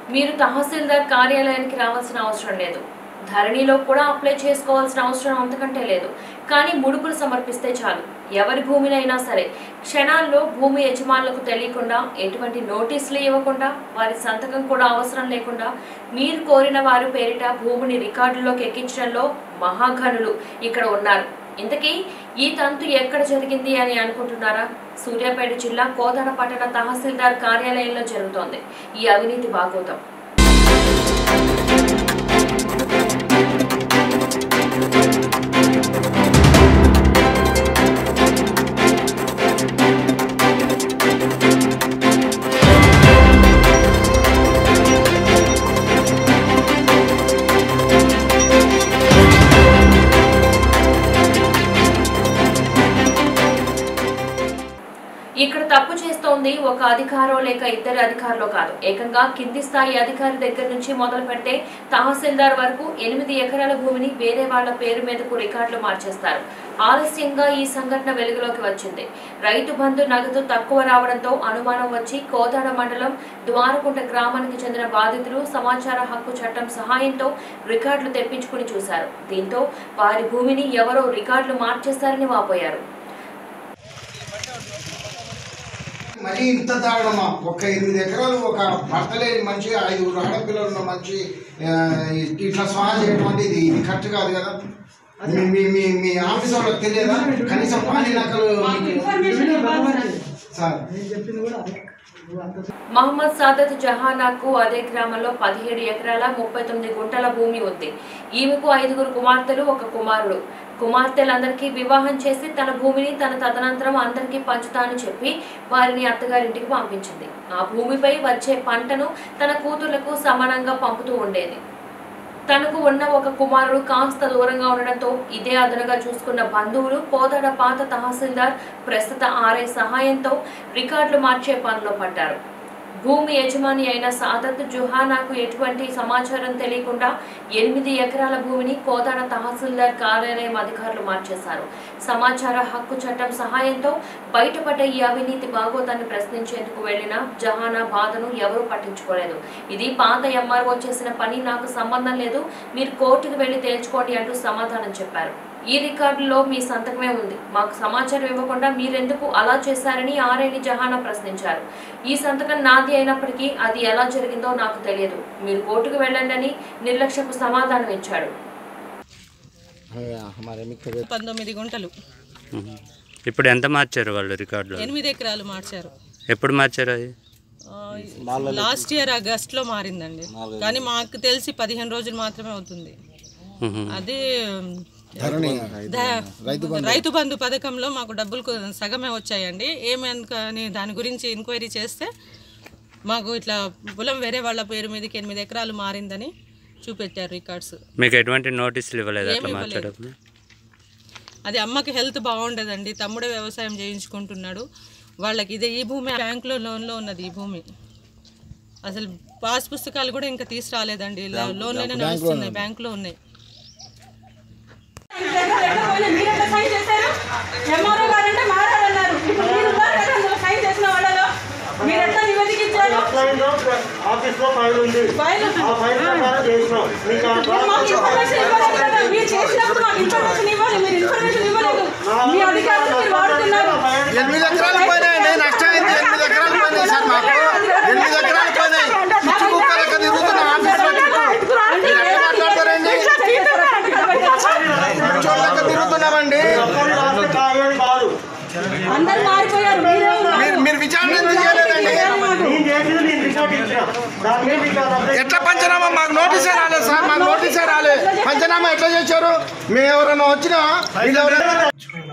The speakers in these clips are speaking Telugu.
మీరు తహసీల్దార్ కార్యాలయానికి రావాల్సిన అవసరం లేదు ధరణిలో కూడా అప్లై చేసుకోవాల్సిన అవసరం అంతకంటే లేదు కానీ ముడుపులు సమర్పిస్తే చాలు ఎవరి భూమినైనా సరే క్షణాల్లో భూమి యజమానులకు తెలియకుండా ఎటువంటి నోటీసులు ఇవ్వకుండా వారి సంతకం కూడా అవసరం లేకుండా మీరు కోరిన వారి పేరిట భూమిని రికార్డులోకి ఎక్కించడంలో మహాఘనులు ఇక్కడ ఉన్నారు ఇంతకీ ఈ తంతు ఎక్కడ జరిగింది అని అనుకుంటున్నారా సూర్యాపేట జిల్లా కోదాడ పట్టణ తహసీల్దార్ కార్యాలయంలో జరుగుతోంది ఈ అవినీతి బాగోతం ఇక్కడ తప్పు చేస్తోంది ఒక అధికారో లేక ఇద్దరు అధికారులు కాదు ఏకంగా కింది స్థాయి అధికారి దగ్గర నుంచి మొదలు పెడితే తహసీల్దార్ వరకు ఎనిమిది ఎకరాల భూమిని వేరే వాళ్ళ పేరు మీదకు రికార్డులు మార్చేస్తారు ఆలస్యంగా ఈ సంఘటన వెలుగులోకి వచ్చింది రైతు బంధు నగదు తక్కువ రావడంతో అనుమానం వచ్చి కోదాడ మండలం ద్వారకుంట గ్రామానికి చెందిన బాధితులు సమాచార హక్కు చట్టం సహాయంతో రికార్డులు తెప్పించుకుని చూశారు దీంతో వారి భూమిని ఎవరో రికార్డులు మార్చేస్తారని వాపోయారు మరి ఇంత దారుణమా ఒక ఎనిమిది ఎకరాలు ఒక భర్త లేని మంచి ఐదుగురు ఆడపిల్లలు ఉన్న మంచి ఆ, ఇట్లా స్వాహా చేయడం అంటే ఇది ఇది కరెక్ట్ కాదు కదా మీ మీ మీ మీ ఆఫీస్ వాళ్ళకి తెలియదా కనీసం పానీ నకలు మీకు- సార్ మహమ్మద్ సాదత్ జహానాకు అదే గ్రామంలో పదిహేడు ఎకరాల ముప్పై తొమ్మిది గుంటల భూమి ఉంది ఈమెకు ఐదుగురు కుమార్తెలు ఒక కుమారుడు కుమార్తెలందరికీ వివాహం చేసి తన భూమిని తన తదనంతరం అందరికీ పంచుతానని చెప్పి వారిని అత్తగారింటికి పంపించింది ఆ భూమిపై వచ్చే పంటను తన కూతుర్లకు సమానంగా పంపుతూ ఉండేది తనకు ఉన్న ఒక కుమారుడు కాస్త దూరంగా ఉండడంతో ఇదే అదనుగా చూసుకున్న బంధువులు కోదాడ పాత తహసీల్దార్ ప్రస్తుత ఆర్ఐ సహాయంతో రికార్డులు మార్చే పనిలో పడ్డారు భూమి యజమాని అయిన సాదత్ జుహానాకు ఎటువంటి సమాచారం తెలియకుండా ఎనిమిది ఎకరాల భూమిని కోదాడ తహసీల్దార్ కార్యాలయం అధికారులు మార్చేశారు సమాచార హక్కు చట్టం సహాయంతో బయటపడ్డ ఈ అవినీతి బాగోతాన్ని ప్రశ్నించేందుకు వెళ్లిన జహానా బాధను ఎవరూ పట్టించుకోలేదు ఇది పాత ఎంఆర్ఓ చేసిన పని నాకు సంబంధం లేదు మీరు కోర్టుకు వెళ్లి తేల్చుకోండి అంటూ సమాధానం చెప్పారు ఈ రికార్డులో మీ సంతకమే ఉంది మాకు సమాచారం ఇవ్వకుండా మీరెందుకు అలా చేశారని ఆర్ఐని జహానా ప్రశ్నించారు ఈ సంతకం నాది అయినప్పటికీ అది ఎలా జరిగిందో నాకు తెలియదు మీరు కోర్టుకు వెళ్ళండి అని నిర్లక్ష్యపు సమాధానం ఇచ్చాడు పంతొమ్మిది గుంటలు మ్మ్. ఇప్పుడు ఎంత మార్చారు వాళ్ళు రికార్డులో ఎనిమిది ఎకరాలు మార్చారు ఎప్పుడు మార్చారు అది ఆ, లాస్ట్ ఇయర్ ఆగస్ట్ లో మారిందండి కానీ మాకు తెలిసి పదిహేను రోజులు మాత్రమే అవుతుంది మ్మ్. అది ద- రైతు బంధు పథకంలో మాకు డబ్బులు కొ- సగమే వచ్చాయండి ఏమని దాని గురించి ఎంక్వైరీ చేస్తే మాకు ఇట్లా పొలం వేరే వాళ్ళ పేరు మీదకి ఎనిమిది ఎకరాలు మారిందని చూపెట్టారు రికార్డ్స్ మీకు ఎటువంటి నోటీసులు ఇవ్వలేదు అట్లా ఏమీ ఇవ్వలేదు. మార్చేటప్పుడు అది అమ్మకి హెల్త్ బాగుండదండి తమ్ముడే వ్యవసాయం చేయించుకుంటున్నాడు వాళ్ళకి ఇదే ఈ భూమి బ్యాంకులో లోన్లో ఉన్నది ఈ భూమి అసలు పాస్ పుస్తకాలు కూడా ఇంకా తీసుకురాలేదండి లోన్లోనే నడుస్తున్నాయి బ్యాంకులో ఉన్నాయి మీరు సైన్ చేశారు ఎంఆర్ఓ గారు అంటే మారాలన్నారు ఇప్పుడు మీరు ఉన్నారు కదా అందులో సైన్ చేసిన వాళ్ళలో మీరు ఎట్లా నివేదిక ఇచ్చారు ఆఫీస్ లో ఫైల్ ఉంది ఫైల్ ఆ ఫైల్ ప్రకారం చేసినాం మీకు ఆ మీరు మాకు ఇన్ఫర్మేషన్ ఇవ్వలేదు కదా మీరు చేసినప్పుడు మాకు ఇన్ఫర్మేషన్ ఇవ్వాలి మీరు ఇన్ఫర్మేషన్ ఇవ్వలేదు మీ అధికారులు మీరు వాడుతున్నారు ఎనిమిది ఎకరాలు పోయినాయండి నష్టం అయింది ఎనిమిది ఎకరాలు పోయినాయి సార్ మాకు ఎనిమిది ఎకరాలు పోయినాయి పిచ్చి కుక్క లెక్క తిరుగుతున్నాం ఆఫీస్లో చుట్టూ మీరు ఎట్లా మాట్లాడతారండి పిచ్చోళ్ళ లెక్క తిరుగుతున్నామండి రాష్ట్ర కార్యాలయం కాదు అందరు మారిపోయారు మీరే ఉన్నారు. మీరు మీరు విచారణ ఎందుకు చేయలేదండి నేను చేసింది నేను రిపోర్ట్ ఇచ్చిన దాని మీద మీకు ఆ అప్డేట్ ఎట్లా పంచనామా మాకు నోటీసే రాలేదు సార్ మాకు నోటీసే రాలేదు పంచనామా ఎట్లా చేశారు మేము ఎవరైనా వచ్చినా వీళ్ళు ఎవరైనా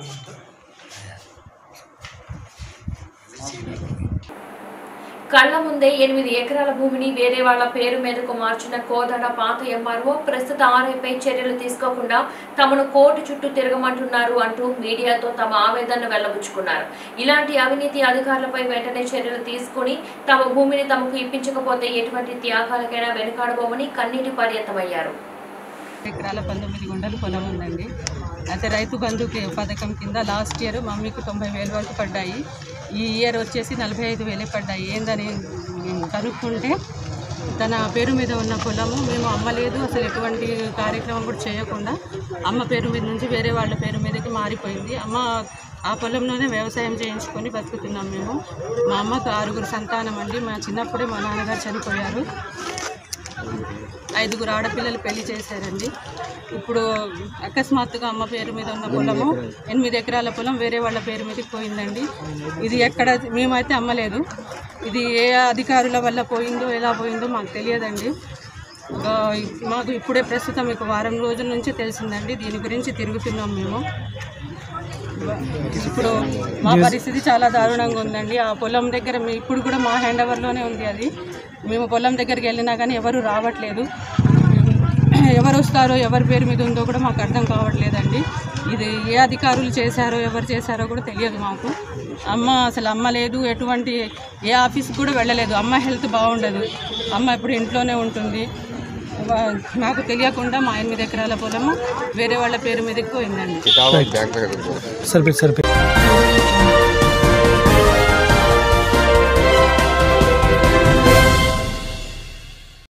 కళ్ల ముందే ఎనిమిది ఎకరాల భూమిని వేరే వాళ్ళ పేరు మీదకు మార్చిన కోదాడ పాత ఎంఆర్ఓ ప్రస్తుత ఆర్ఐపై చర్యలు తీసుకోకుండా తమను కోర్టు చుట్టూ తిరగమంటున్నారు అంటూ మీడియాతో తమ ఆవేదనను వెల్లబుచ్చుకున్నారు ఇలాంటి అవినీతి అధికారులపై వెంటనే చర్యలు తీసుకుని తమ భూమిని తమకు ఇప్పించకపోతే ఎటువంటి త్యాగాలకైనా వెనుకాడబోమని కన్నీటి పర్యంతమయ్యారు ఎకరాల పంతొమ్మిది గుంటలు పొలం ఉందండి అయితే రైతు బంధు కి- పథకం కింద లాస్ట్ ఇయర్ మమ్మీకి తొంభై వేలు వరకు పడ్డాయి ఈ ఇయర్ వచ్చేసి నలభై ఐదు వేలే పడ్డాయి ఏందని మేము కనుక్కుంటే తన పేరు మీద ఉన్న పొలము మేము అమ్మలేదు అసలు ఎటువంటి కార్యక్రమం కూడా చేయకుండా అమ్మ పేరు మీద నుంచి వేరే వాళ్ళ పేరు మీదకి మారిపోయింది అమ్మ ఆ పొలంలోనే వ్యవసాయం చేయించుకొని బతుకుతున్నాం మేము మా అమ్మకు ఆరుగురు సంతానం అండి మా చిన్నప్పుడే మా నాన్నగారు చనిపోయారు ఐదుగురు ఆడపిల్లలు పెళ్లి చేశారండి ఇప్పుడు అకస్మాత్తుగా అమ్మ పేరు మీద ఉన్న పొలము ఎనిమిది ఎకరాల పొలం వేరే వాళ్ళ పేరు మీదకి పోయిందండి ఇది ఎక్కడ మేమైతే అమ్మలేదు ఇది ఏ అధికారుల వల్ల పోయిందో ఎలా పోయిందో మాకు తెలియదండి ఆ, మాకు ఇప్పుడే ప్రస్తుతం ఒక వారం రోజుల నుంచి తెలిసిందండి దీని గురించి తిరుగుతున్నాం మేము ఇప్పుడు మా పరిస్థితి చాలా దారుణంగా ఉందండి ఆ పొలం దగ్గర మీ- ఇప్పుడు కూడా మా హ్యాండ్ ఓవర్లోనే ఉంది అది మేము పొలం దగ్గరికి వెళ్ళినా కానీ ఎవరు రావట్లేదు ఎవరు వస్తారో ఎవరి పేరు మీద ఉందో కూడా మాకు అర్థం కావట్లేదండి ఇది ఏ అధికారులు చేశారో ఎవరు చేశారో కూడా తెలియదు మాకు అమ్మ అసలు అమ్మ లేదు ఎటువంటి ఏ ఆఫీస్కి కూడా వెళ్ళలేదు అమ్మ హెల్త్ బాగుండదు అమ్మ ఇప్పుడు ఇంట్లోనే ఉంటుంది వా- నాకు తెలియకుండా మా ఎనిమిది ఎకరాల పొలము వేరే వాళ్ళ పేరు మీదకి పోయిందండి సరిపోయి సరిపోయి